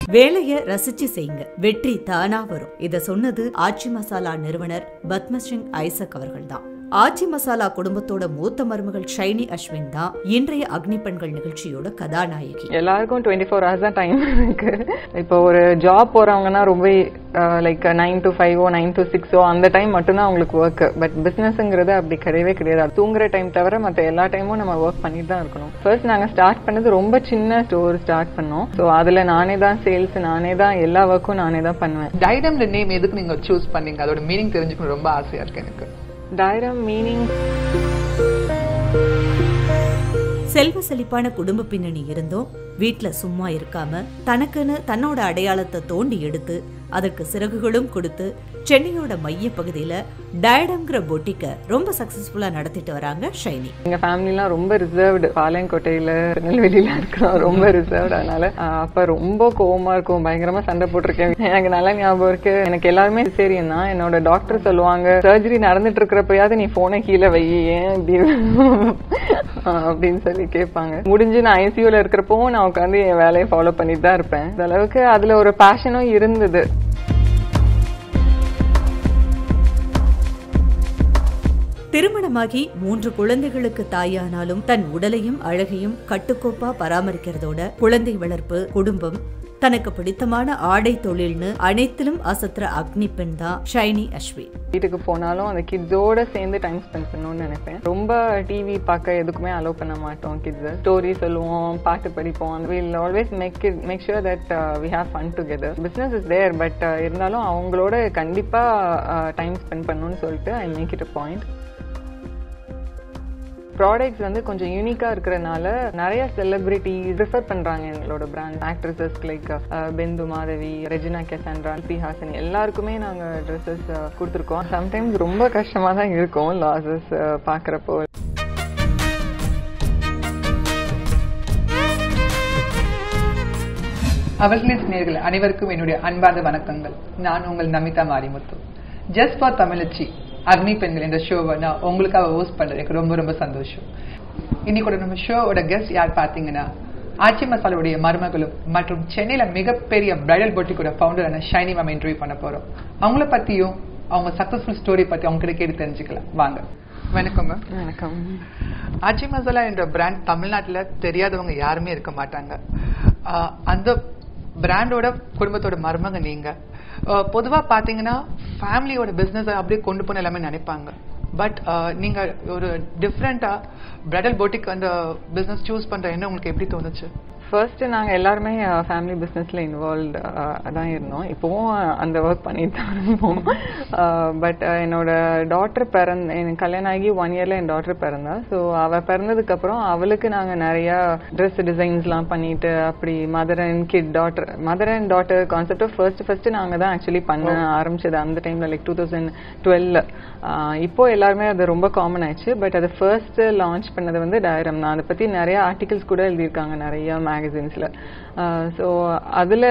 வேலைய ரசிச்சு செய்யுங்க வெற்றி தானா வரும் இத சொன்னது ஆச்சி மசாலா நிறுவனர் பத்மசிங் ஐசக் அவர்கள்தான் ஆச்சி மசாலா குடும்பத்தோட மூத்த மருமகள் ஷைனி அஸ்வின் தான் இன்றைய அக்னி பெண்கள் நிகழ்ச்சியோட கதாநாயகி எல்லாருக்கும் டுவெண்ட்டி ஃபோர் ஹவர்ஸ் தான் டைம் இருக்கு இப்போ ஒரு ஜாப் போறவங்கன்னா ரொம்ப லைக் நைன் டு ஃபைவோ நைன் டு சிக்ஸோ அந்த டைம் மட்டும்தான் அவங்களுக்கு ஒர்க் பட் பிசினஸ்ங்கிறது அப்படி கிடையவே கிடையாது தூங்குற டைம் தவிர மற்ற எல்லா டைமும் நம்ம ஒர்க் பண்ணிட்டு தான் இருக்கணும் ஃபர்ஸ்ட் நாங்கள் ஸ்டார்ட் பண்ணது ரொம்ப சின்ன ஸ்டோர் ஸ்டார்ட் பண்ணோம் ஸோ அதில் நானே தான் சேல்ஸ் நானே தான் எல்லா ஒர்க்கும் நானே தான் பண்ணுவேன் டைடம்ல நேம் எதுக்கு நீங்க சூஸ் பண்ணீங்க அதோட மீனிங் தெரிஞ்சுக்கணும் ரொம்ப ஆசையா இருக்கு எனக்கு டைரம் மீனிங் செல்வ செழிப்பான குடும்ப பின்னணி இருந்தும் வீட்ல சும்மா இருக்காம தனக்குன்னு தன்னோட அடையாளத்தை தோண்டி எடுத்து அதற்கு சிறகுகளும் கொடுத்து சென்னையோட மைய பகுதியில டயடம்ங்கிற பொட்டிக்க ரொம்ப சக்சஸ்ஃபுல்லா நடத்திட்டு வராங்க ஷைனி எங்க ஃபேமிலிலாம் ரொம்ப ரிசர்வ்டு பாளையங்கோட்டையில திருநெல்வேலியில இருக்கிறோம் ரொம்ப ரிசர்வ்டு அதனால ஆஹ் அப்ப ரொம்ப கோவமா இருக்கும் பயங்கரமா சண்டை போட்டிருக்கேன் எனக்கு நல்லா ஞாபகம் இருக்கு எனக்கு எல்லாருமே சிசேரியன் தான் என்னோட டாக்டர் சொல்லுவாங்க சர்ஜரி நடந்துட்டு இருக்கிறப்பயாவது நீ போனை கீழே வை ஏன் இப்படி ஆஹ் அப்படின்னு சொல்லி கேட்பாங்க முடிஞ்சு நான் ஐசியூல இருக்கிறப்பவும் நான் உட்காந்து என் வேலையை ஃபாலோ பண்ணிட்டு தான் இருப்பேன் இந்த அளவுக்கு அதுல ஒரு பேஷனும் இருந்தது திருமணமாகி மூன்று குழந்தைகளுக்கு தாயானாலும் தன் உடலையும் அழகையும் கட்டுக்கோப்பா பராமரிக்கிறதோட குழந்தை வளர்ப்பு குடும்பம் தனக்கு பிடித்தமான ஆடை தொழில்னு அனைத்திலும் அசத்துற அக்னி பெண் தான் ஷைனி அஸ்வின் வீட்டுக்கு போனாலும் அந்த கிட்ஸோட சேர்ந்து டைம் ஸ்பெண்ட் பண்ணணும்னு நினைப்பேன் ரொம்ப டிவி பார்க்க எதுக்குமே அலோவ் பண்ண மாட்டோம் கிட்ஸ் ஸ்டோரி சொல்லுவோம் பாட்டு படிப்போம் will always make it make sure that we have fun together business is there but இருந்தாலும் அவங்களோட கண்டிப்பாக டைம் ஸ்பெண்ட் பண்ணணும்னு சொல்லிட்டு I make it a point products வந்து கொஞ்சம் யூனிக்கா இருக்கிறனால நிறைய செலிபிரிட்டி ப்ரிஃபர் பண்றாங்க எங்களோட brand actresses like Bindu Madhavi Regina Cassandra பி ஹாசன் எல்லாருக்குமே நாங்க ட்ரெஸ்ஸஸ் கொடுத்துருக்கோம் சம்டைம்ஸ் ரொம்ப கஷ்டமா தான் இருக்கும் லாசஸ் பாக்குறப்போ அவர்களின் நேர்கள் அனைவருக்கும் என்னுடைய அன்பார்ந்த வணக்கங்கள் நான் உங்கள் நமிதா மாரிமுத்து ஜஸ்ட் ஃபார் தமிழச்சி அக்னி பெண்கள் என்ற ஷோவை நான் உங்களுக்காக ஹோஸ்ட் பண்றது எனக்கு ரொம்ப ரொம்ப சந்தோஷம் இன்னைக்கு நம்ம ஷோவோட கெஸ்ட் யார் பார்த்தீங்கன்னா ஆச்சி மசாலாவுடைய மருமகளும் மற்றும் சென்னையில மிகப்பெரிய பிரைடல் பொட்டிக்கோட ஃபவுண்டரான ஷைனி மேம் இன்டர்வியூ பண்ண போறோம் அவங்கள பத்தியும் அவங்க சக்சஸ்ஃபுல் ஸ்டோரி பத்தி அவங்க கிட்ட கேட்டு தெரிஞ்சுக்கலாம் வாங்க வணக்கம் மேம் வணக்கம் ஆச்சி மசாலா என்ற பிராண்ட் தமிழ்நாட்டுல தெரியாதவங்க யாருமே இருக்க மாட்டாங்க ஆஹ் அந்த பிராண்டோட குடும்பத்தோட மருமக நீங்க ஆஹ் பொதுவா பாத்தீங்கன்னா ஃபேமிலியோட பிசினஸ் அப்படியே கொண்டு போன எல்லாமே நினைப்பாங்க பட் நீங்க ஒரு டிஃப்ரெண்டா பிரைடல் போட்டிக் அந்த பிசினஸ் சூஸ் பண்ற என்ன உங்களுக்கு எப்படி தோணுச்சு ஃபர்ஸ்ட் நாங்க எல்லாருமே ஃபேமிலி பிசினஸ்ல இன்வால்வ் தான் இருந்தோம் இப்போவும் அந்த ஒர்க் பண்ணிட்டு தான் இருப்போம் பட் என்னோட டாட்டர் பிறந்த எனக்கு கல்யாணம் ஆகி ஒன் இயர்ல என் டாட்டர் பிறந்தா ஸோ அவ பிறந்ததுக்கு அப்புறம் அவளுக்கு நாங்க நிறைய ட்ரெஸ் டிசைன்ஸ்லாம் பண்ணிட்டு அப்படி mother and kid daughter mother and daughter concept first first நாங்க தான் ஆக்சுவலி பண்ண ஆரம்பிச்சது அந்த டைம்ல லைக் டூ தௌசண்ட் டுவெல் இப்போ எல்லாருமே அது ரொம்ப காமன் ஆயிடுச்சு பட் அதை ஃபர்ஸ்ட் லான்ச் பண்ணது வந்து டயரம் தான் அதை பத்தி நிறைய ஆர்டிகல்ஸ் கூட எழுதியிருக்காங்க நிறைய மேகசின்ஸ்ல ஸோ அதில்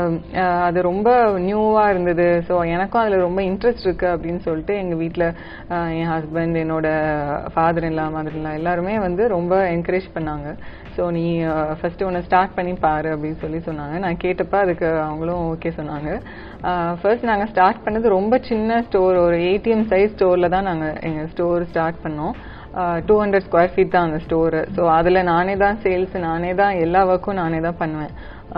அது ரொம்ப நியூவாக இருந்தது ஸோ எனக்கும் அதில் ரொம்ப இன்ட்ரெஸ்ட் இருக்கு அப்படின்னு சொல்லிட்டு எங்கள் வீட்டில் என் ஹஸ்பண்ட் என்னோட ஃபாதர் இல்லா மதர் இல்லா எல்லாருமே வந்து ரொம்ப என்கரேஜ் பண்ணாங்க ஸோ நீ ஃபர்ஸ்ட் ஒன்று ஸ்டார்ட் பண்ணி பாரு அப்படின்னு சொல்லி சொன்னாங்க நான் கேட்டப்ப அதுக்கு அவங்களும் ஓகே சொன்னாங்க ஃபர்ஸ்ட் நாங்கள் ஸ்டார்ட் பண்ணது ரொம்ப சின்ன ஸ்டோர் ஒரு ஏடிஎம் சைஸ் ஸ்டோரில் தான் நாங்கள் எங்கள் ஸ்டோர் ஸ்டார்ட் பண்ணோம் டூ ஹண்ட்ரட் ஸ்கொயர் ஃபீட் தான் அந்த ஸ்டோரு ஸோ அதில் நானே தான் சேல்ஸ் நானே தான் எல்லா ஒர்க்கும் நானே தான் பண்ணுவேன்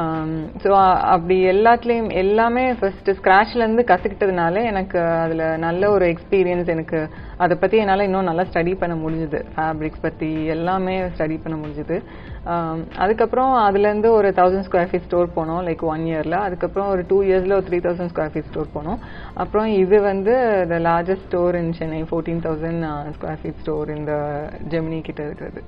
ஸோ அப்படி எல்லாத்துலேயும் எல்லாமே ஃபர்ஸ்ட் ஸ்க்ராட்ச்லேருந்து கற்றுக்கிட்டதுனால எனக்கு அதில் நல்ல ஒரு எக்ஸ்பீரியன்ஸ் எனக்கு அதை பற்றி என்னால் இன்னும் நல்லா ஸ்டடி பண்ண முடிஞ்சுது ஃபேப்ரிக்ஸ் பற்றி எல்லாமே ஸ்டடி பண்ண முடிஞ்சுது அதுக்கப்புறம் அதுலேருந்து ஒரு தௌசண்ட் ஸ்கொயர் ஃபீட் ஸ்டோர் போனோம் லைக் ஒன் இயரில் அதுக்கப்புறம் ஒரு டூ இயர்ஸில் ஒரு three thousand square feet store போனோம் அப்புறம் இது வந்து the largest store in Chennai fourteen thousand square feet store இந்த ஜெமினி கிட்ட இருக்கிறது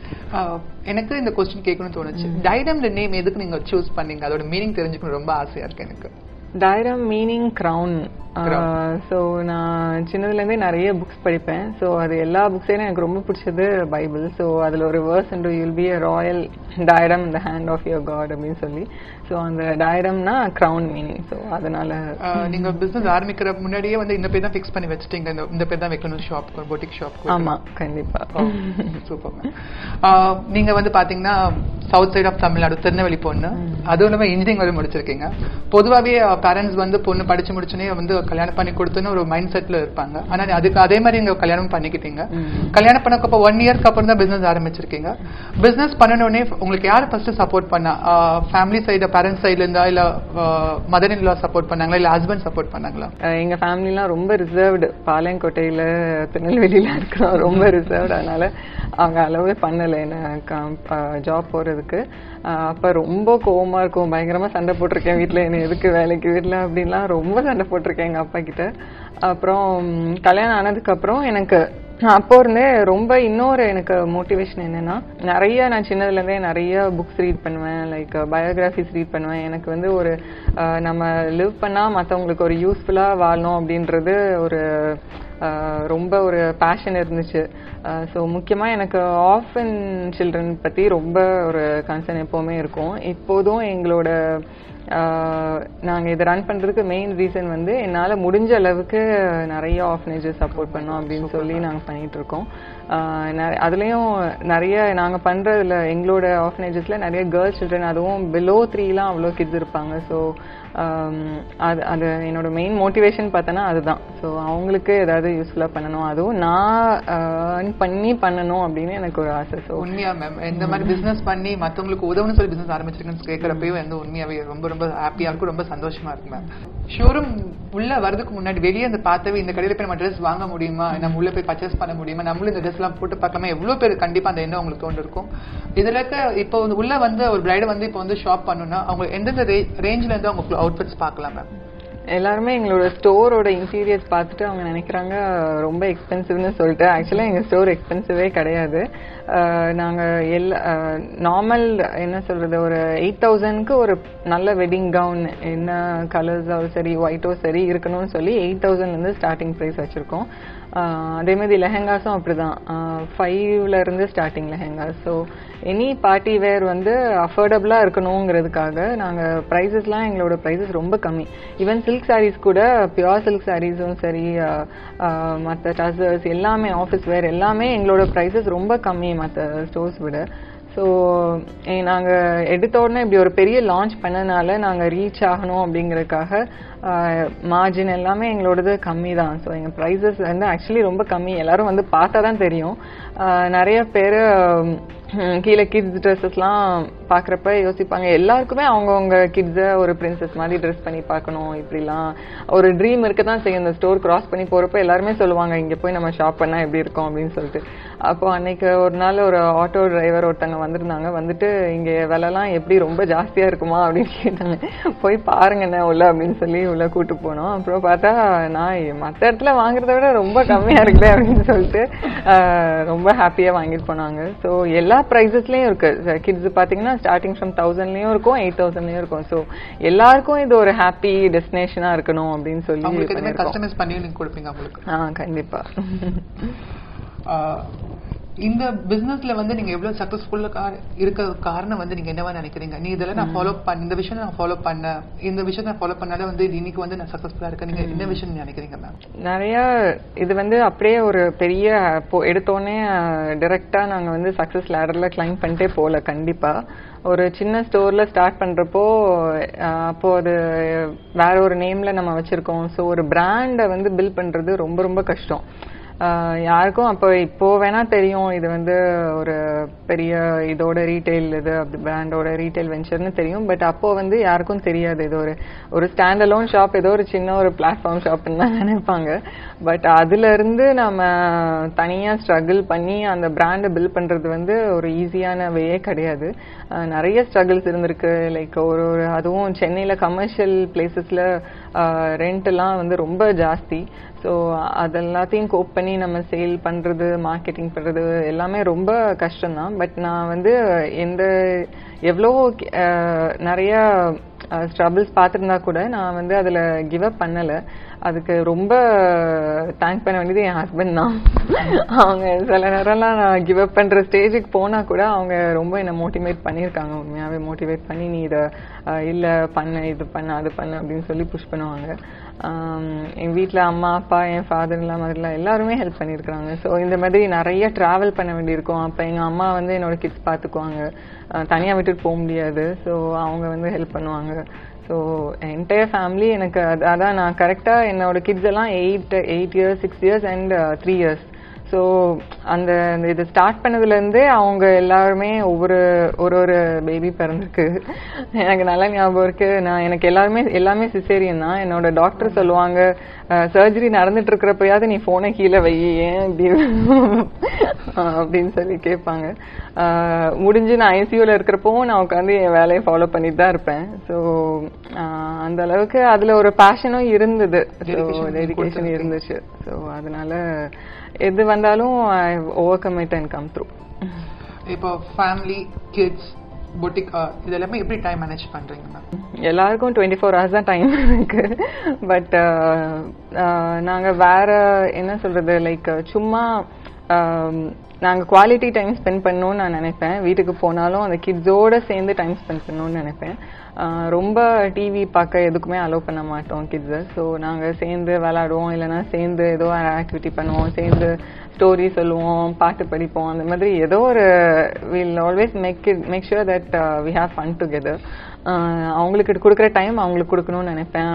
எனக்கு இந்த கொஸ்டின் கேட்கணும்னு தோணுச்சு டைடம்ல நேம் எதுக்கு நீங்க சூஸ் பண்ணீங்க அதோட மீனிங் தெரிஞ்சுக்கணும் ரொம்ப ஆசையா இருக்கு எனக்கு டைரம் மீனிங் கிரவுன் ஸோ நான் சின்னதுலேருந்தே நிறைய புக்ஸ் படிப்பேன் ஸோ அது எல்லா புக்ஸையும் எனக்கு ரொம்ப பிடிச்சது பைபிள் ஸோ அதில் ஒரு verse and you'll be a royal diadem in the hand of your God அப்படின்னு சொல்லி ஸோ அந்த டயரம்னா கிரவுன் மீனிங் ஸோ அதனால ஆஹ் நீங்க பிசினஸ் ஆரம்பிக்கிற முன்னாடியே வந்து இந்த பேர் தான் ஃபிக்ஸ் பண்ணி வச்சுட்டீங்க இந்த இந்த பேர் தான் வைக்கணும் ஷாப் பொட்டிக் ஷாப் ஆமா கண்டிப்பா சூப்பர் நீங்க வந்து பாத்தீங்கன்னா south side of Tamil Nadu Tirunelveli பொண்ணு அதுவும் இல்லாம இன்ஜினியரிங் வரை முடிச்சிருக்கீங்க பொதுவாகவே பேரண்ட்ஸ் வந்து பொண்ணு படிச்சு முடிச்சுனே வந்து கல்யாணம் பண்ணி கொடுத்துன்னு ஒரு மைண்ட் செட்ல இருப்பாங்க ஆனா நீ அதுக்கு அதே மாதிரி நீங்க கல்யாணம் பண்ணிக்கிட்டீங்க கல்யாணம் பண்ணக்கப்போ ஒன் இயர்க்கு அப்புறம் தான் பிசினஸ் ஆரம்பிச்சிருக்கீங்க பிசினஸ் பண்ணணும்னே உங்களுக்கு யார் ஃபர்ஸ்ட் சப்போர்ட் பண்ணா ஃபேமிலி சைடு பேரண்ட்ஸ் சைடுல இருந்தா இல்ல மதர் இன் லா சப்போர்ட் பண்ணாங்களா இல்ல ஹஸ்பண்ட் சப்போர்ட் பண்ணாங்களா அஹ் எங்க ஃபேமிலிலாம் ரொம்ப ரிசர்வ்டு பாளையங்கோட்டையில திருநெல்வேலியில இருக்கிறோம் ரொம்ப ரிசர்வ்டு அதனால அவங்க அளவே பண்ணல என்ன ஜாப் போறதுக்கு அஹ் அப்ப ரொம்ப கோவமா இருக்கும் பயங்கரமா சண்டை போட்டிருக்கேன் வீட்ல என்ன எதுக்கு வேலைக்கு வீட்ல அப்படின்லாம் ரொம்ப சண்டை போட்டிருக்கேன் எங்க அப்பா கிட்ட அப்புறம் ம், கல்யாணம் ஆனதுக்கு அப்புறம் எனக்கு அப்போ இருந்தே ரொம்ப இன்னொரு எனக்கு மோட்டிவேஷன் என்னன்னா நிறைய நான் சின்னதுல இருந்தே நிறைய புக்ஸ் ரீட் பண்ணுவேன் லைக் பயோகிராஃபிஸ் ரீட் பண்ணுவேன் எனக்கு வந்து ஒரு அஹ், நம்ம லிவ் பண்ணா மத்தவங்களுக்கு ஒரு யூஸ்ஃபுல்லா வாழணும் அப்படின்றது ஒரு அஹ், ரொம்ப ஒரு பேஷன் இருந்துச்சு ஸோ முக்கியமா எனக்கு ஆஃபன் சில்ட்ரன் பத்தி ரொம்ப ஒரு கன்சர்ன் எப்பவுமே இருக்கும் இப்போதும் எங்களோட ஆஹ் நாங்க இதை ரன் பண்றதுக்கு மெயின் ரீசன் வந்து என்னால முடிஞ்ச அளவுக்கு நிறைய ஆஃபனேஜஸ் சப்போர்ட் பண்ணோம் அப்படின்னு சொல்லி நாங்க பண்ணிட்டு இருக்கோம் ஆஹ் நெ- அதுலயும் நிறைய நாங்க பண்றதுல எங்களோட ஆஃபனேஜஸ்ல நிறைய கேர்ள்ஸ் சில்ட்ரன் அதுவும் பிலோ த்ரீலாம் அவ்வளோ கிட்ஸ் இருப்பாங்க ஸோ அது அது என்னோட மெயின் மோட்டிவேஷன் பார்த்தோன்னா அதுதான் ஸோ அவங்களுக்கு ஏதாவது யூஸ்ஃபுல்லாக பண்ணணும் அதுவும் நான் earn பண்ணி பண்ணணும் அப்படின்னு எனக்கு ஒரு ஆசை ஸோ உண்மையா மேம் இந்த மாதிரி பிசினஸ் பண்ணி மத்தவங்களுக்கு உதவுன்னு சொல்லி பிசினஸ் ஆரம்பிச்சிருக்கேன்னு கேட்கறப்பவே வந்து உண்மையாவே ரொம்ப ரொம்ப ஹாப்பியா இருக்கும் ரொம்ப சந்தோஷமா இருக்கு மேம் ஷோரூம் உள்ள வரதுக்கு முன்னாடி வெளியே அந்த பார்த்தவே இந்த கடையில போய் நம்ம ட்ரெஸ் வாங்க முடியுமா நம்ம உள்ள போய் பர்ச்சேஸ் பண்ண முடியுமா நம்மளும் இந்த ட்ரெஸ் எல்லாம் போட்டு பார்க்கலாமா எவ்வளவு பேர் கண்டிப்பா அந்த எண்ணம் உங்களுக்கு தோண்டு இருக்கும் இதுல இருக்க இப்போ வந்து உள்ள வந்து ஒரு பிரைடு வந்து இப்போ வந்து ஷாப் பண்ணணும்னா அவங்க எந்தெந்த ரேஞ்ச்ல இருந்து அவங்க அவுட்ஃபிட்ஸ் பார்க்கலாம் மேம் எல்லாருமே எங்களோட ஸ்டோரோட இன்டீரியர்ஸ் பார்த்துட்டு அவங்க நினைக்கிறாங்க ரொம்ப எக்ஸ்பென்சிவ்னு சொல்லிட்டு ஆக்சுவலாக எங்கள் ஸ்டோர் எக்ஸ்பென்சிவே கிடையாது அஹ் நாங்க எல்லா நார்மல் என்ன சொல்றது ஒரு எயிட் தௌசண்ட்க்கு ஒரு நல்ல வெட்டிங் கவுன் என்ன கலர்ஸோ சரி ஒயிட்டோ சரி இருக்கணும்னு சொல்லி எயிட் தௌசண்ட்லேருந்து ஸ்டார்டிங் ப்ரைஸ் வச்சுருக்கோம் அதே மாதிரி லெஹெங்காஸும் அப்படிதான் ஃபைவ்ல இருந்து starting lehengas so any party wear வந்து அஃபோர்டபுளாக இருக்கணுங்கிறதுக்காக நாங்கள் ப்ரைஸஸ்லாம் எங்களோட ப்ரைஸஸ் ரொம்ப கம்மி ஈவன் சில்க் சாரீஸ் கூட பியூர் சில்க் சாரீஸும் சரி மற்ற டசர்ஸ் எல்லாமே ஆஃபீஸ் வேர் எல்லாமே எங்களோட ப்ரைஸஸ் ரொம்ப கம்மி மற்ற ஸ்டோர்ஸ் விட ஸோ நாங்கள் எடுத்த உடனே இப்படி ஒரு பெரிய லான்ச் பண்ணனால நாங்கள் ரீச் ஆகணும் அப்படிங்கறதுக்காக மார்ஜின் எல்லாமே எங்களோடது கம்மி தான் ஸோ எங்கள் ப்ரைஸஸ் வந்து ஆக்சுவலி ரொம்ப கம்மி எல்லாரும் வந்து பார்த்தா தான் தெரியும் ஆஹ் நிறைய பேர் கீழே கிட்ஸ் ட்ரெஸ்ஸஸ்லாம் பார்க்குறப்ப யோசிப்பாங்க எல்லாருக்குமே அவங்கவுங்க கிட்ஸை ஒரு பிரின்சஸ் மாதிரி ட்ரெஸ் பண்ணி பார்க்கணும் இப்படிலாம் ஒரு ட்ரீம் இருக்க தான் செய்யும் இந்த ஸ்டோர் கிராஸ் பண்ணி போகிறப்ப எல்லாருமே சொல்லுவாங்க இங்கே போய் நம்ம ஷாப் பண்ணால் எப்படி இருக்கும் அப்படின்னு சொல்லிட்டு அப்போ அன்னைக்கு ஒரு நாள் ஒரு ஆட்டோ டிரைவர் ஒருத்தங்க வந்திருந்தாங்க வந்துட்டு இங்கே விலைலாம் எப்படி ரொம்ப ஜாஸ்தியாக இருக்குமா அப்படின்னு கேட்டாங்க போய் பாருங்கண்ணே உள்ள அப்படின்னு சொல்லி உள்ள கூட்டு போனோம் அப்புறம் பார்த்தா நான் மற்ற இடத்துல வாங்குறத விட ரொம்ப கம்மியாக இருக்குதே அப்படின்னு சொல்லிட்டு ஆஹ் ரொம்ப ஹாப்பியாக வாங்கிட்டு போனாங்க ஸோ எல்லா ப்ரைஸஸ்லேயும் இருக்கு கிட்ஸ் பார்த்தீங்கன்னா ஸ்டார்டிங் ஃப்ரம் தௌசண்ட்லேயும் இருக்கும் எயிட் தௌசண்ட்லேயும் இருக்கும் ஸோ எல்லாருக்கும் இது ஒரு ஹாப்பி டெஸ்டினேஷனாக இருக்கணும் அப்படின்னு சொல்லி அவங்களுக்கு எதுவுமே பண்ணியிருக்கோம். கஸ்டமைஸ் பண்ணி நீங்க கொடுப்பீங்க அவங்களுக்கு ஆ கண்டிப்பா ஆஹ் இந்த பிசினஸ்ல வந்து நீங்க எவ்வளவு சக்சஸ்ஃபுல்லா இருக்க காரணம் வந்து நீங்க என்னவா நினைக்கிறீங்க நீ இதெல்லாம் நான் ஃபாலோ பண்ண இந்த விஷயம் நான் ஃபாலோ பண்ணேன் இந்த விஷயத்தை நான் ஃபாலோ பண்ணால வந்து இன்னைக்கு வந்து நான் சக்சஸ்ஃபுல்லா இருக்கேன் நீங்க என்ன விஷயம் நினைக்கிறீங்க மேம் நிறைய இது வந்து அப்படியே ஒரு பெரிய இப்போ எடுத்தோடனே டைரக்டா நாங்க வந்து சக்சஸ் லேடர்ல கிளைம் பண்ணிட்டே போகல கண்டிப்பா ஒரு சின்ன ஸ்டோர்ல ஸ்டார்ட் பண்றப்போ அஹ், அப்போ அது வேற ஒரு நேம்ல நம்ம வச்சிருக்கோம் ஸோ ஒரு பிராண்டை வந்து பில்ட் பண்றது ரொம்ப ரொம்ப கஷ்டம் ஆஹ் யாருக்கும் அப்போ இப்போ வேணா தெரியும் இது வந்து ஒரு பெரிய இதோட ரீட்டைல் இது அப்படி பிராண்டோட ரீட்டைல் வெஞ்சர்னு தெரியும் பட் அப்போ வந்து யாருக்கும் தெரியாது இது ஒரு ஒரு ஸ்டாண்ட் அலோன் ஷாப் ஏதோ ஒரு சின்ன ஒரு பிளாட்ஃபார்ம் ஷாப்னு தான் நினைப்பாங்க பட் அதுல இருந்து நம்ம தனியா ஸ்ட்ரகிள் பண்ணி அந்த பிராண்டை பில்ட் பண்றது வந்து ஒரு ஈஸியான வேயே கிடையாது ஆஹ் நிறைய ஸ்ட்ரகிள்ஸ் இருந்திருக்கு லைக் ஒரு ஒரு அதுவும் சென்னையில கமர்ஷியல் பிளேசஸ்ல ரெண்ட் எல்லாம் வந்து ரொம்ப ஜாஸ்தி ஸோ அதெல்லாத்தையும் கோப் பண்ணி நம்ம சேல் பண்றது மார்க்கெட்டிங் பண்றது எல்லாமே ரொம்ப கஷ்டம்தான் பட் நான் வந்து எந்த எவ்வளோ அஹ், நிறைய ஸ்ட்ரபிள்ஸ் பார்த்துருந்தா கூட நான் வந்து அதில் கிவ் அப் பண்ணலை அதுக்கு ரொம்ப தேங்க் பண்ண வேண்டியது என் ஹஸ்பண்ட் தான் அவங்க சில நேரம்லாம் நான் கிவ் அப் பண்ணுற ஸ்டேஜுக்கு போனால் கூட அவங்க ரொம்ப என்னை மோட்டிவேட் பண்ணியிருக்காங்க உண்மையாகவே மோட்டிவேட் பண்ணி நீ இதை இல்லை பண்ணு இது பண்ணு அது பண்ணு அப்படின்னு சொல்லி புஷ் பண்ணுவாங்க ஆம், என் வீட்டில் அம்மா அப்பா என் ஃபாதர்லாம் மாதிரிலாம் எல்லாருமே ஹெல்ப் பண்ணியிருக்காங்க ஸோ இந்த மாதிரி நிறைய ட்ராவல் பண்ண வேண்டியிருக்கும் அப்போ எங்கள் அம்மா வந்து என்னோட கிட்ஸ் பார்த்துக்குவாங்க தனியாக விட்டுட்டு போக முடியாது ஸோ அவங்க வந்து ஹெல்ப் பண்ணுவாங்க ஸோ என்டையர் ஃபேமிலி எனக்கு அது அதான் நான் கரெக்டாக என்னோட கிட்ஸ் எல்லாம் eight eight years six years and three years so அந்த அந்த இது ஸ்டார்ட் பண்ணதுலேருந்தே அவங்க எல்லாருமே ஒவ்வொரு ஒரு ஒரு பேபி பிறந்திருக்கு எனக்கு நல்லா ஞாபகம் இருக்கு நான் எனக்கு எல்லாருமே எல்லாமே சிசேரியன் தான் என்னோட டாக்டர் சொல்லுவாங்க சர்ஜரி நடந்துட்டு இருக்கிறப்பயாவது நீ ஃபோனை கீழே வை ஏன் இப்படி அஹ் அப்படின்னு சொல்லி கேட்பாங்க அஹ் முடிஞ்சு நான் ஐசியூல இருக்கிறப்பவும் நான் உட்காந்து என் வேலையை ஃபாலோ பண்ணிட்டு தான் இருப்பேன் ஸோ அந்த அளவுக்கு அதுல ஒரு பேஷனும் இருந்தது டெடிகேஷன் இருந்துச்சு ஸோ அதனால எது வந்தாலும் overcome it and come through இப்போ ஃபேமிலி கிட்ஸ் பொட்டிக் இது எல்லாமே எப்படி டைம் மேனேஜ் பண்றீங்க மேம் எல்லாருக்கும் டுவெண்ட்டி ஃபோர் ஹவர்ஸ் தான் டைம் இருக்கு பட் நாங்கள் வேற என்ன சொல்றது லைக் சும்மா ஆம், நாங்க குவாலிட்டி டைம் ஸ்பெண்ட் பண்ணணும்னு நான் நினைப்பேன் வீட்டுக்கு போனாலும் அந்த கிட்ஸோட சேர்ந்து டைம் ஸ்பெண்ட் பண்ணணும்னு நினைப்பேன் ஆஹ் ரொம்ப டிவி பார்க்க எதுக்குமே அலோவ் பண்ண மாட்டோம் கிட்ஸை ஸோ நாங்கள் சேர்ந்து விளாடுவோம் இல்லைன்னா சேர்ந்து ஏதோ ஆக்டிவிட்டி பண்ணுவோம் சேர்ந்து ஸ்டோரி சொல்லுவோம் பாட்டு படிப்போம் அந்த மாதிரி ஏதோ ஒரு will always make it make sure that we have fun together அவங்களுக்கு கொடுக்குற டைம் அவங்களுக்கு கொடுக்கணும்னு நினைப்பேன்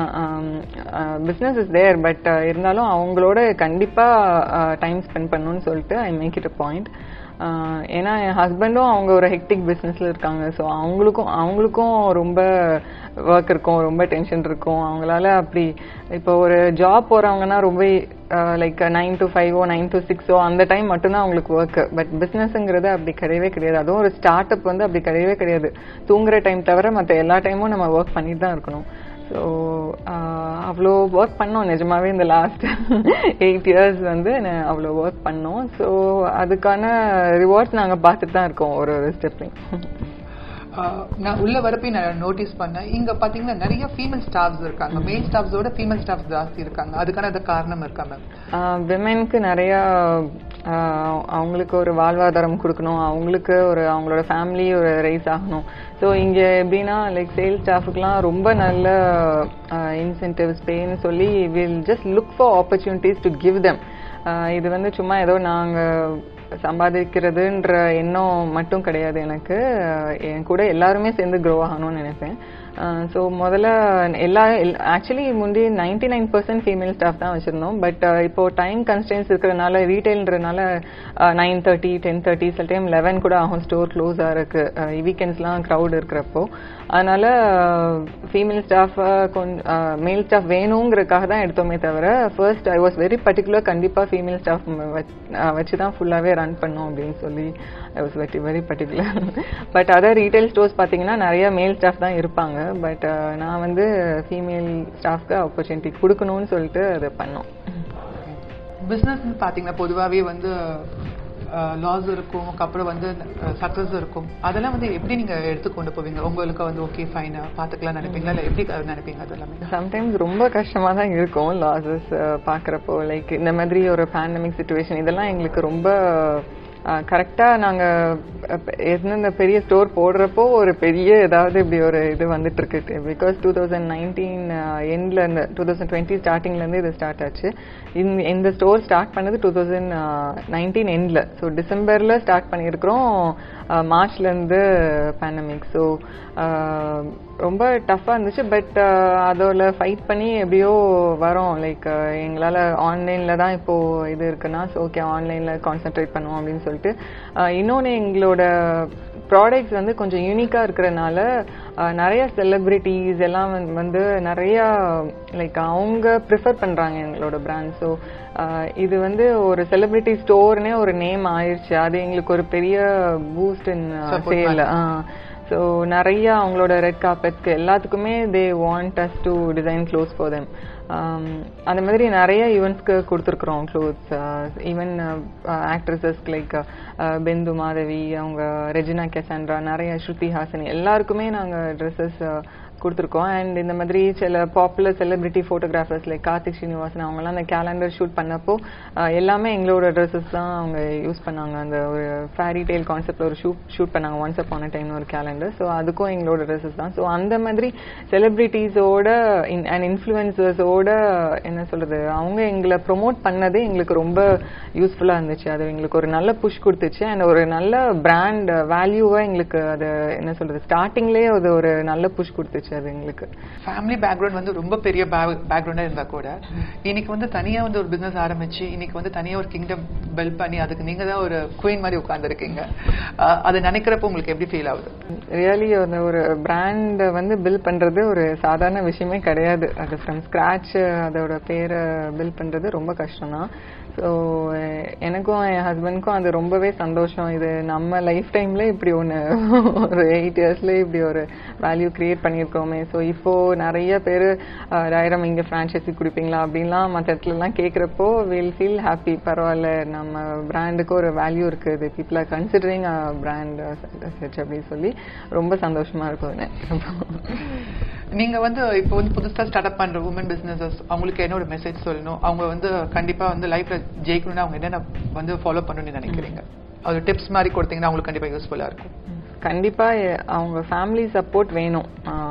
பிஸ்னஸ் இஸ் தேர் பட் இருந்தாலும் அவங்களோட கண்டிப்பாக டைம் ஸ்பெண்ட் பண்ணணும்னு சொல்லிட்டு I make it a point ஏன்னா என் ஹஸ்பண்டும் அவங்க ஒரு ஹெக்டிக் பிஸ்னஸில் இருக்காங்க ஸோ அவங்களுக்கும் அவங்களுக்கும் ரொம்ப ஒர்க் இருக்கும் ரொம்ப டென்ஷன் இருக்கும் அவங்களால அப்படி இப்போ ஒரு ஜாப் போகிறவங்கன்னா ரொம்ப லைக் நைன் டு ஃபைவோ நைன் டு சிக்ஸோ அந்த டைம் மட்டும்தான் அவங்களுக்கு ஒர்க் பட் பிஸ்னஸ்ங்கிறது அப்படி கிடையவே கிடையாது அதுவும் ஒரு ஸ்டார்ட் அப் வந்து அப்படி கிடையவே கிடையாது தூங்குற டைம் தவிர மற்ற எல்லா டைமும் நம்ம ஒர்க் பண்ணிட்டு தான் இருக்கணும் ஸோ அவ்வளோ ஒர்க் பண்ணோம் நிஜமாவே இந்த லாஸ்ட் எயிட் இயர்ஸ் வந்து நான் அவ்வளோ ஒர்க் பண்ணோம் ஸோ அதுக்கான ரிவார்ட்ஸ் நாங்கள் பார்த்துட்டு தான் இருக்கோம் ஒரு ஒரு ஸ்டெப்லையும் ஆஹ் நான் உள்ள வரப்பே நான் நோட்டீஸ் பண்ணேன் இங்க பாத்தீங்கன்னா நிறைய ஃபீமேல் ஸ்டாஃப்ஸ் இருக்காங்க மேல் ஸ்டாஃப்ஸோட ஃபீமேல் ஸ்டாஃப் ஜாஸ்தி இருக்காங்க அதுக்கான அது காரணம் இருக்கா மேம் விமென்க்கு நிறையா ஆஹ் அவங்களுக்கு ஒரு வாழ்வாதாரம் கொடுக்கணும் அவங்களுக்கு ஒரு அவங்களோட ஃபேமிலி ஒரு ரைஸ் ஆகணும் ஸோ இங்கே எப்படின்னா லைக் சேல்ஸ் ஸ்டாஃபுக்குலாம் ரொம்ப நல்ல இன்சென்டிவ்ஸ் பேன்னு சொல்லி will just look for opportunities to give them இது வந்து சும்மா ஏதோ நாங்கள் சம்பாதிக்கிறதுன்ற எண்ணம் மட்டும் கிடையாது எனக்கு அஹ் என் கூட எல்லாருமே சேர்ந்து க்ரோ ஆகணும்னு நினைப்பேன் ஸோ முதல்ல எல்லா ஆக்சுவலி முந்தி ninety nine percent female staff தான் வச்சுருந்தோம் பட் இப்போ டைம் கன்ஸ்டன்ஸ் இருக்கிறதுனால ரீட்டைல்ன்றனால நைன் தேர்ட்டி டென் தேர்ட்டி சில டைம் லெவன் கூட ஆகும் ஸ்டோர் க்ளோஸாக இருக்கு வீக்கெண்ட்ஸ்லாம் க்ரௌட் இருக்கிறப்போ அதனால ஃபீமேல் ஸ்டாஃப் கொஞ்சம் மேல் ஸ்டாஃப் வேணுங்கிறதுக்காக தான் எடுத்தோமே தவிர first I was very particular கண்டிப்பாக ஃபீமேல் ஸ்டாஃப் வச்சு தான் ஃபுல்லாகவே ரன் பண்ணோம் அப்படின்னு சொல்லி I was very very particular but other retail stores பார்த்தீங்கன்னா நிறைய மேல் ஸ்டாஃப் தான் இருப்பாங்க பட் நான் வந்து ஃபீமேல் ஸ்டாஃப்க்கு ஆப்பர்ச்சுனிட்டி கொடுக்கணும்னு சொல்லிட்டு அதை பண்ணோம் பிசினஸ் பாத்தீங்கன்னா பொதுவாவே வந்து லாஸ் இருக்கும் அப்புறம் வந்து சக்சஸ் இருக்கும் அதெல்லாம் வந்து எப்படி நீங்க எடுத்து கொண்டு போவீங்க உங்களுக்கு வந்து ஓகே ஃபைன் பாத்துக்கலாம் நினைப்பீங்களா இல்ல எப்படி நினைப்பீங்க அது எல்லாமே சம்டைம்ஸ் ரொம்ப கஷ்டமா தான் இருக்கும் லாசஸ் பார்க்குறப்போ லைக் இந்த மாதிரி ஒரு பேண்டமிக் சுச்சுவேஷன் இதெல்லாம் எங்களுக்கு ரொம்ப கரெக்டாக நாங்கள் எந்தெந்த பெரிய ஸ்டோர் போடுறப்போ ஒரு பெரிய ஏதாவது இப்படி ஒரு இது வந்துட்டு இருக்கு பிகாஸ் டூ தௌசண்ட் நைன்டீன் எண்ட்ல இருந்து டூ தௌசண்ட் டுவெண்ட்டி ஸ்டார்டிங்லேருந்து இது ஸ்டார்ட் ஆச்சு இந்த இந்த ஸ்டோர் ஸ்டார்ட் பண்ணது டூ தௌசண்ட் நைன்டீன் எண்டில் ஸோ டிசம்பரில் ஸ்டார்ட் பண்ணியிருக்கிறோம் மார்ச்லேருந்து பேண்டமிக் ஸோ ரொம்ப டஃப்பாக இருந்துச்சு பட் அதோட ஃபைட் பண்ணி எப்படியோ வரோம் லைக் எங்களால் ஆன்லைனில் தான் இப்போது இது இருக்குன்னா ஸோ ஓகே ஆன்லைனில் கான்சென்ட்ரேட் பண்ணுவோம் அப்படின்னு சொல்லிட்டு இன்னொன்று எங்களோட ப்ராடக்ட்ஸ் வந்து கொஞ்சம் யூனிக்காக இருக்கிறனால நிறைய செலிப்ரிட்டிஸ் எல்லாம் வந்து நிறையா லைக் அவங்க ப்ரிஃபர் பண்ணுறாங்க எங்களோட பிராண்ட் ஸோ இது வந்து ஒரு செலிப்ரிட்டி ஸ்டோர்னே ஒரு நேம் ஆயிடுச்சு அது எங்களுக்கு ஒரு பெரிய பூஸ்ட் இன் சேல் ஸோ நிறைய அவங்களோட ரெட் கார்பெட்ஸ்க்கு எல்லாத்துக்குமே they want us to design clothes for them அந்த மாதிரி நிறைய ஈவெண்ட்ஸ்க்கு கொடுத்துருக்குறோம் க்ளோத்ஸ் ஈவன் ஆக்ட்ரஸஸ்க்கு லைக் பெந்து மாதவி அவங்க ரெஜினா கெசாண்ட்ரா நிறைய ஸ்ருதி ஹாசன் எல்லாருக்குமே நாங்கள் ட்ரெஸ்ஸஸ் கொடுத்துருக்கோம் அண்ட் இந்த மாதிரி சில popular celebrity photographers like Karthik Srinivasan அவங்கலாம் அந்த கேலண்டர் ஷூட் பண்ணப்போ அஹ், எல்லாமே எங்களோட ட்ரெஸ்ஸஸ் தான் அவங்க யூஸ் பண்ணாங்க அந்த ஒரு ஃபேரி டெய்ல் கான்செப்ட்ல ஒரு ஷூட் ஷூட் பண்ணாங்க ஒன்ஸ் அப்பான டைம் ஒரு கேலண்டர் ஸோ அதுக்கும் எங்களோட ட்ரெஸ்ஸஸ் தான் ஸோ அந்த மாதிரி செலிபிரிட்டிஸோட அண்ட் இன்ஃப்ளூயன்சர்ஸோட என்ன சொல்றது அவங்க எங்களை ப்ரொமோட் பண்ணதே எங்களுக்கு ரொம்ப யூஸ்ஃபுல்லாக இருந்துச்சு அது எங்களுக்கு ஒரு நல்ல புஷ் கொடுத்துச்சு அண்ட் ஒரு நல்ல பிராண்ட் வேல்யூவா எங்களுக்கு அது என்ன சொல்றது ஸ்டார்டிங்லேயே அது ஒரு நல்ல புஷ் கொடுத்துச்சு அது எங்களுக்கு ஃபேமிலி பேக்ரவுண்ட் வந்து ரொம்ப பெரிய பேக்ரவுண்டா இருந்தா கூட இன்னைக்கு வந்து தனியா வந்து ஒரு பிசினஸ் ஆரம்பிச்சு இன்னைக்கு வந்து தனியா ஒரு கிங்டம் பில்ட் பண்ணி அதுக்கு நீங்க தான் ஒரு குயின் மாதிரி உட்கார்ந்துருக்கீங்க அதை நினைக்கிறப்போ உங்களுக்கு எப்படி ஃபீல் ஆகுது ரியலி அந்த ஒரு பிராண்ட் வந்து பில் பண்றது ஒரு சாதாரண விஷயமே கிடையாது அது ஃப்ரம் ஸ்கிராச் அதோட பேரை பில் பண்றது ரொம்ப கஷ்டம் தான் ஸோ எனக்கும் என் ஹஸ்பண்ட்க்கும் அது ரொம்பவே சந்தோஷம் இது நம்ம லைஃப் டைம்ல இப்படி ஒன்று ஒரு எயிட் இயர்ஸ்ல இப்படி ஒரு வேல்யூ கிரியேட் பண்ணியிருக்கோமே ஸோ இப்போ நிறைய பேர் ராயிரம் இங்கே ஃப்ரான்ச்சைசி கொடுப்பீங்களா அப்படின்லாம் மற்ற இடத்துலலாம் கேட்குறப்போ வில் ஃபீல் ஹாப்பி பரவாயில்ல நம்ம பிராண்டுக்கு ஒரு வேல்யூ இருக்குது people are considering brand search அப்படின்னு சொல்லி ரொம்ப சந்தோஷமா இருக்கும் எனக்கு. நீங்க வந்து இப்போ வந்து புதுசா ஸ்டார்ட் அப் பண்ற உமன் பிசினஸஸ் அவங்களுக்கு என்ன ஒரு மெசேஜ் சொல்லணும் அவங்க வந்து கண்டிப்பா வந்து லைஃப்ல ஜெயிக்கணும்னா அவங்க என்னென்ன வந்து ஃபாலோ பண்ணணும்னு நினைக்கிறீங்க அது டிப்ஸ் மாதிரி கொடுத்தீங்கன்னா அவங்களுக்கு கண்டிப்பா யூஸ்ஃபுல்லா இருக்கும் கண்டிப்பா எ- அவங்க ஃபேமிலி சப்போர்ட் வேணும்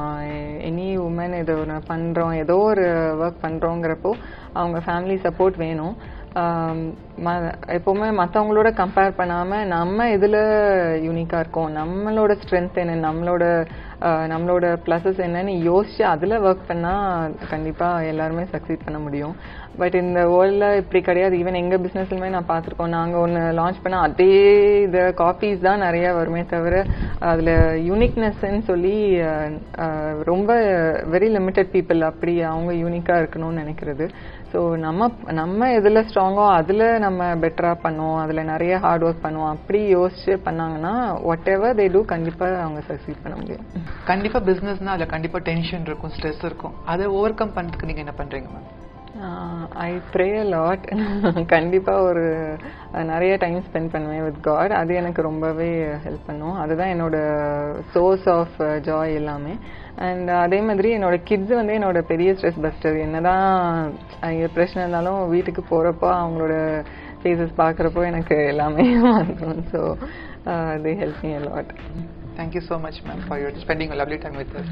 எனி உமன் இது ஒன்று பண்றோம் ஏதோ ஒரு ஒர்க் பண்றோங்கிறப்போ அவங்க ஃபேமிலி சப்போர்ட் வேணும் ஆம், ம- எப்பவுமே மற்றவங்களோட கம்பேர் பண்ணாம நம்ம எதுல யூனிக்கா இருக்கோம் நம்மளோட ஸ்ட்ரென்த் என்ன நம்மளோட ஆஹ், நம்மளோட ப்ளஸஸ் என்னன்னு யோசிச்சு அதுல ஒர்க் பண்ணா கண்டிப்பா எல்லாருமே சக்சீட் பண்ண முடியும் பட் இந்த வேர்ல்ட்ல இப்படி கிடையாது ஈவன் எங்க பிசினஸ்லுமே நான் பார்த்திருக்கோம் நாங்க ஒன்னு லான்ச் பண்ணா அதே இது காப்பீஸ் தான் நிறைய வருமே தவிர அதுல யூனிக்னஸ்ன்னு சொல்லி அஹ், அஹ், ரொம்ப வெரி லிமிட்டட் பீப்புள் அப்படி அவங்க யூனிக்கா இருக்கணும்னு நினைக்கிறது ஸோ நம்ம நம்ம எதுல ஸ்ட்ராங்கோ அதுல நம்ம பெட்டரா பண்ணுவோம் அதுல நிறைய ஹார்ட் ஒர்க் பண்ணுவோம் அப்படி யோசிச்சு பண்ணாங்கன்னா வாட் எவர் தே டூ கண்டிப்பா அவங்க சக்சீட் பண்ண முடியும் கண்டிப்பா பிசினஸ்னா அதுல கண்டிப்பா டென்ஷன் இருக்கும் ஸ்ட்ரெஸ் இருக்கும் அதை ஓவர் கம் பண்றதுக்கு நீங்க என்ன பண்றீங்க மேம் ஐ ப்ரே லாட் கண்டிப்பா ஒரு அஹ், நிறைய டைம் ஸ்பெண்ட் பண்ணுவேன் வித் காட் அது எனக்கு ரொம்பவே ஹெல்ப் பண்ணும் அதுதான் என்னோட சோர்ஸ் ஆஃப் ஜாய் எல்லாமே அண்ட் அதே மாதிரி என்னோட கிட்ஸ் வந்து என்னோட பெரிய ஸ்ட்ரெஸ் பஸ்டர் என்னதான் அஹ், பிரச்சனை இருந்தாலும் வீட்டுக்கு போறப்போ அவங்களோட ஃபேஸஸ் பார்க்குறப்போ எனக்கு எல்லாமே வந்துடும் so they help me lot Thank you so much, ma'am, for your spending a lovely time with us.